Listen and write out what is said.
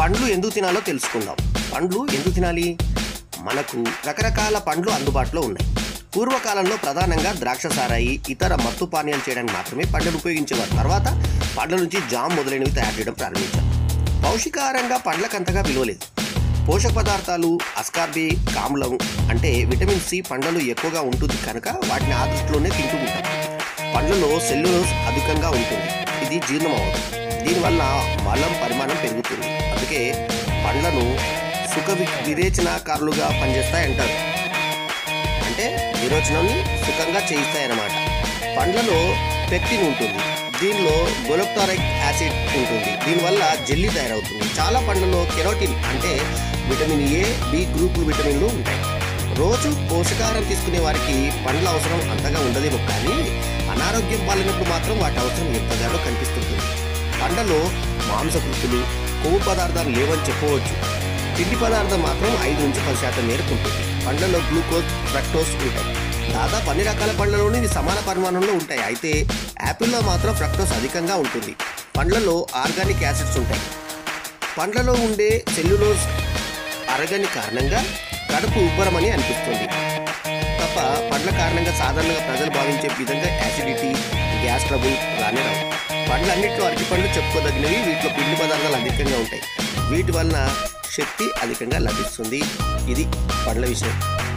పండ్లు ఎందుకు తినాలో తెలుసుకుందాం పండ్లు ఎందుకు తినాలి మనకు రకరకాల పండ్లు అందుబాటులో ఉన్నాయి పూర్వకాలంలో ప్రధానంగా ద్రాక్ష సారాయి ఇతర మత్తు పానీయాలు చేయడానికి మాత్రమే పండ్లను ఉపయోగించేవారు తర్వాత పండ్ల నుంచి జామ్ మొదలైనవి తయారు చేయడం ప్రారంభించారు పౌష్టికాహారంగా పండ్లకంతగా విలువలేదు పోషక పదార్థాలు అస్కార్బి కామ్లం అంటే విటమిన్ సి పండ్లలో ఎక్కువగా ఉంటుంది కనుక వాటిని ఆ దృష్టిలోనే తింటూ ఉంటాం పండ్లలో సెల్యులోస్ అధికంగా ఉంటుంది ఇది జీర్ణం అవ్వదు దీనివల్ల మలం పరిమాణం పెరుగుతుంది అందుకే పండ్లను సుఖ వి- విరేచనాకారులుగా పనిచేస్తాయి అంటారు అంటే విరోచనాన్ని సుఖంగా చేయిస్తాయన్నమాట పండ్లలో పెక్టిన్ ఉంటుంది దీనిలో గొలక్టారిక్ యాసిడ్ ఉంటుంది దీనివల్ల జెల్లీ తయారవుతుంది చాలా పండ్లలో కెరోటిన్ అంటే విటమిన్ ఏ బి గ్రూప్ విటమిన్లు ఉంటాయి రోజు పోషకాహారం తీసుకునే వారికి పండ్ల అవసరం అంతగా ఉండదేమో కానీ అనారోగ్యం పాలినప్పుడు మాత్రం వాటి అవసరం ఎంతగానో కనిపిస్తుంటుంది పండ్లలో మాంసకృతులు కొవ్వు పదార్థాలు లేవని చెప్పవచ్చు పిండి పదార్థం మాత్రం ఐదు నుంచి పది శాతం మేరకు ఉంటుంది పండ్లలో గ్లూకోజ్ ఫ్రక్టోస్ ఉంటాయి దాదాపు అన్ని రకాల పండ్లలోనూ ఇవి సమాన పరిమాణంలో ఉంటాయి అయితే యాపిల్లో మాత్రం ఫ్రక్టోస్ అధికంగా ఉంటుంది పండ్లలో ఆర్గానిక్ యాసిడ్స్ ఉంటాయి పండ్లలో ఉండే సెల్యులోజ్ అరగని కారణంగా కడుపు ఉబ్బరమని అనిపిస్తుంది తప్ప పండ్ల కారణంగా సాధారణంగా ప్రజలు భావించే విధంగా యాసిడిటీ గ్యాస్ ట్రబుల్ రానే రావు పండ్లన్నింటిలో అరటి పండ్లు చెప్పుకోదగినవి వీటిలో పిండి పదార్థాలు అధికంగా ఉంటాయి వీటి వలన శక్తి అధికంగా లభిస్తుంది ఇది పండ్ల విషయం